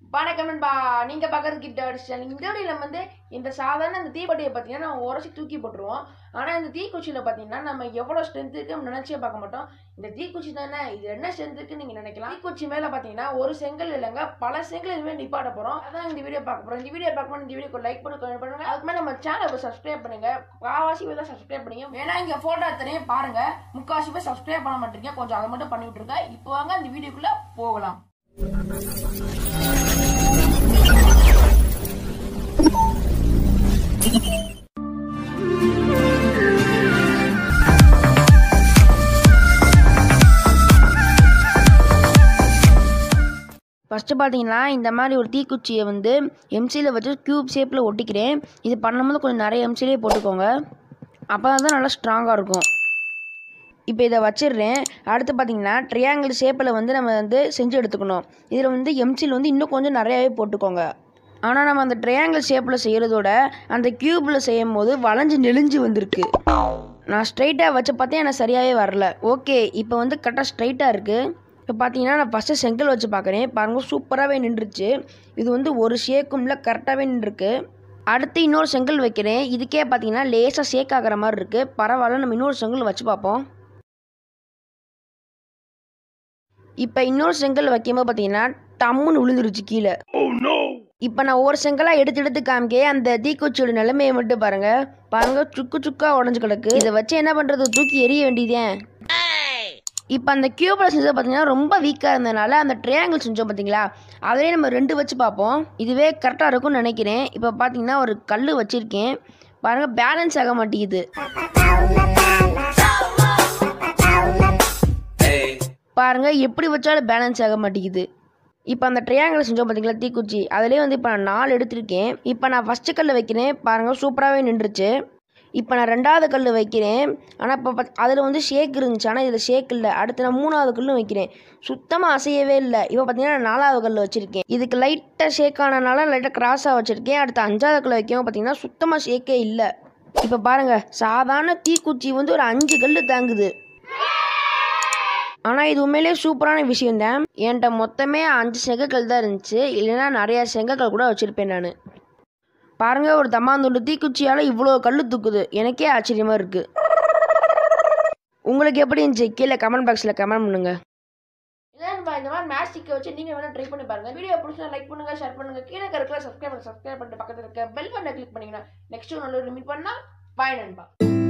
வணக்கம் நண்பா நீங்கள் பார்க்குறது கிட்ட அடிச்சேன் இந்த வீடியோவில் நம்ம வந்து இந்த சாதாரண இந்த தீப்பெட்டியை பார்த்தீங்கன்னா நம்ம உரசி தூக்கி போட்டுருவோம் ஆனால் இந்த தீக்குச்சியில் பார்த்தீங்கன்னா நம்ம எவ்வளோ ஸ்ட்ரென்த் இருக்குன்னு நினச்சே பார்க்க மாட்டோம் இந்த தீக்குச்சி தானே இது என்ன ஸ்ட்ரென்த் இருக்குன்னு நீங்கள் நினைக்கலாம் தீக்குச்சி மேலே பார்த்தீங்கன்னா ஒரு செங்கல் இல்லைங்க பல செங்கல் இதுமாதிரி நிப்பாட்ட போகிறோம் அதான் இந்த வீடியோ பார்க்க போகிறோம் இந்த வீடியோ பார்க்கணும் இந்த வீடியோக்கு லைக் பண்ணி கமெண்ட் பண்ணுங்க அதுக்கு மேலே நம்ம சேனலை சப்ஸ்கிரைப் பண்ணுங்க காவாசி பேர் தான் சப்ஸ்கிரைப் பண்ணுங்க ஏன்னா இங்கே ஃபோட்டோ எத்தனையும் பாருங்க முக்காவாசி பேர் சப்ஸ்கிரைப் பண்ண மாட்டீங்க கொஞ்சம் அதை மட்டும் பண்ணி விட்டுருங்க இப்போ வாங்க இந்த வீடியோக்குள்ளே போகலாம் ஃபஸ்ட்டு பார்த்தீங்கன்னா இந்த மாதிரி ஒரு தீக்குச்சியை வந்து எம்சியில் வச்சு க்யூப் ஷேப்பில் ஒட்டிக்கிறேன் இது பண்ணும்போது கொஞ்சம் நிறைய எம்சிலே போட்டுக்கோங்க அப்போ தான் நல்லா ஸ்ட்ராங்காக இருக்கும் இப்போ இதை வச்சிடுறேன் அடுத்து பார்த்தீங்கன்னா ட்ரையாங்கிள் ஷேப்பில் வந்து நம்ம வந்து செஞ்சு எடுத்துக்கணும் இதில் வந்து எம்சியில் வந்து இன்னும் கொஞ்சம் நிறையாவே போட்டுக்கோங்க ஆனால் நம்ம அந்த ட்ரையாங்கிள் ஷேப்பில் செய்கிறதோட அந்த க்யூப்பில் செய்யும் போது வளைஞ்சு நெளிஞ்சு வந்திருக்கு நான் ஸ்ட்ரைட்டாக வச்சு பார்த்தேன் எனக்கு சரியாகவே வரல ஓகே இப்போ வந்து கரெக்டாக ஸ்ட்ரைட்டாக இருக்குது இப்போ பார்த்தீங்கன்னா நான் ஃபஸ்ட்டு செங்கல் வச்சு பார்க்குறேன் பாருங்க சூப்பராகவே நின்றுச்சு இது வந்து ஒரு ஷேக்கும்ல கரெக்டாகவே நின்றுருக்கு அடுத்து இன்னொரு செங்கல் வைக்கிறேன் இதுக்கே பார்த்தீங்கன்னா லேசாக ஷேக் ஆகிற மாதிரி இருக்குது பரவாயில்ல நம்ம இன்னொரு செங்கல் வச்சு பார்ப்போம் இப்போ இன்னொரு செங்கல் வைக்கும்போது பார்த்தீங்கன்னா டம்முன்னு விழுந்துருச்சு கீழே இப்போ நான் ஒரு செங்கலாக எடுத்து எடுத்து காமிக்கே அந்த தீக்குச்சியோட நிலைமையை மட்டும் பாருங்க பாருங்க சுக்கு சுக்கா உடஞ்சு கிடக்கு இதை வச்சு என்ன பண்ணுறது தூக்கி எரிய வேண்டியதேன் இப்போ அந்த கியூபில் செஞ்சது பார்த்தீங்கன்னா ரொம்ப வீக்காக இருந்ததுனால அந்த ட்ரையாங்கிள் செஞ்சோம் பார்த்தீங்களா அதிலே நம்ம ரெண்டு வச்சு பார்ப்போம் இதுவே கரெக்டாக இருக்கும்னு நினைக்கிறேன் இப்போ பார்த்தீங்கன்னா ஒரு கல் வச்சுருக்கேன் பாருங்கள் பேலன்ஸ் ஆக மாட்டேங்குது பாருங்க எப்படி வச்சாலும் பேலன்ஸ் ஆக மாட்டேங்குது இப்போ அந்த ட்ரையாங்கிள் செஞ்சோம் பார்த்தீங்களா தீக்குச்சி அதிலே வந்து இப்போ நான் நாலு எடுத்திருக்கேன் இப்போ நான் ஃபஸ்ட்டு கல் வைக்கிறேன் பாருங்கள் சூப்பராகவே நின்றுச்சு இப்போ நான் ரெண்டாவது கல் வைக்கிறேன் ஆனால் இப்போ அதில் வந்து ஷேக் இருந்துச்சு ஆனால் இதில் ஷேக் இல்லை அடுத்து நான் மூணாவது கல்லும் வைக்கிறேன் சுத்தமாக அசையவே இல்லை இப்போ பார்த்தீங்கன்னா நான் நாலாவது கல் வச்சுருக்கேன் இதுக்கு லைட்டாக ஷேக் ஆனனால லைட்டாக கிராஸாக வச்சுருக்கேன் அடுத்து அஞ்சாவது கல் வைக்கவும் பார்த்தீங்கன்னா சுத்தமாக ஷேக்கே இல்லை இப்போ பாருங்கள் சாதாரண தீக்குச்சி வந்து ஒரு அஞ்சு கல் தாங்குது ஆனால் இது உண்மையிலேயே சூப்பரான விஷயம் தான் என்கிட்ட மொத்தமே அஞ்சு செங்கக்கல் தான் இருந்துச்சு இல்லைன்னா நிறையா செங்கக்கல் கூட வச்சுருப்பேன் நான் பாருங்க ஒரு தம்மாந்துண்டு தீக்குச்சியால் இவ்வளோ கல் தூக்குது எனக்கே ஆச்சரியமாக இருக்குது உங்களுக்கு எப்படி இருந்துச்சு கீழே கமெண்ட் பாக்ஸில் கமெண்ட் பண்ணுங்க இதான் இந்த மாதிரி மேஸ்டிக்கை வச்சு நீங்கள் வேணால் ட்ரை பண்ணி பாருங்க வீடியோ பிடிச்சா லைக் பண்ணுங்க ஷேர் பண்ணுங்க கீழே இருக்கிற சப்ஸ்கிரைப் பண்ணி சப்ஸ்கிரைப் பண்ணிட்டு பக்கத்தில் இருக்க பெல் பட்டனை கிளிக் பண்ணிங்கன்னா நெக்ஸ்ட் நல்ல ஒரு மீட் பண்ணால் பாய் நண்பா